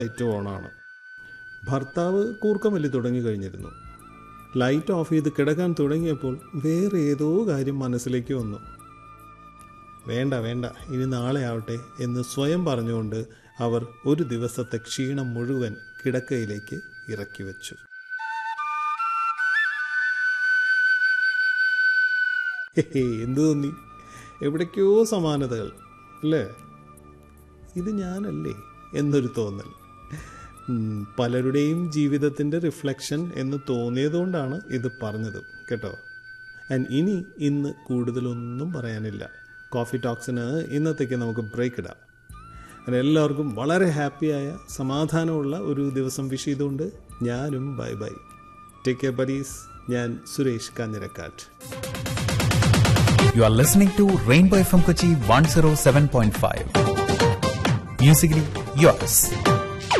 Light ഓണാണ് ഭർത്താവ് കൂർക്കം വലി തുടങ്ങി കഴിഞ്ഞിരുന്നു ലൈറ്റ് ഓഫ് ചെയ്ത് കിടക്കാൻ തുടങ്ങിയപ്പോൾ വേറെ ഏതോ കാര്യം മനസ്സിലേക്ക് വന്നു വേണ്ട വേണ്ട ഇനി നാളെ ആവട്ടെ എന്ന് സ്വയം പറഞ്ഞുകൊണ്ട് അവർ ഒരു ദിവസത്തെ ക്ഷീണം മുഴുവൻ കിടക്കയിലേക്ക് ഇറക്കി വെച്ചു ഹേ, എന്ത് തോന്നി എവിടേക്കോ സമാനതകൾ അല്ലേ ഇത് ഞാനല്ലേ എന്നൊരു തോന്നൽ ഉം, പലരുടെയും ജീവിതത്തിൻ്റെ റിഫ്ലക്ഷൻ എന്ന് തോന്നിയതുകൊണ്ടാണ് ഇത് പറഞ്ഞത് കേട്ടോ ആൻഡ് ഇനി ഇന്ന് കൂടുതലൊന്നും പറയാനില്ല കോഫി ടോക്സിന് ഇന്നത്തേക്ക് നമുക്ക് ബ്രേക്ക് ഇടാം അങ്ങനെ എല്ലാവർക്കും വളരെ ഹാപ്പിയായ സമാധാനമുള്ള ഒരു ദിവസം വിഷ് ചെയ്തുകൊണ്ട് ഞാനും bye bye take care buddies ഞാൻ Suresh Kanjirakkattu You are listening to Rainbow FM Kochi 107.5. Musically yours.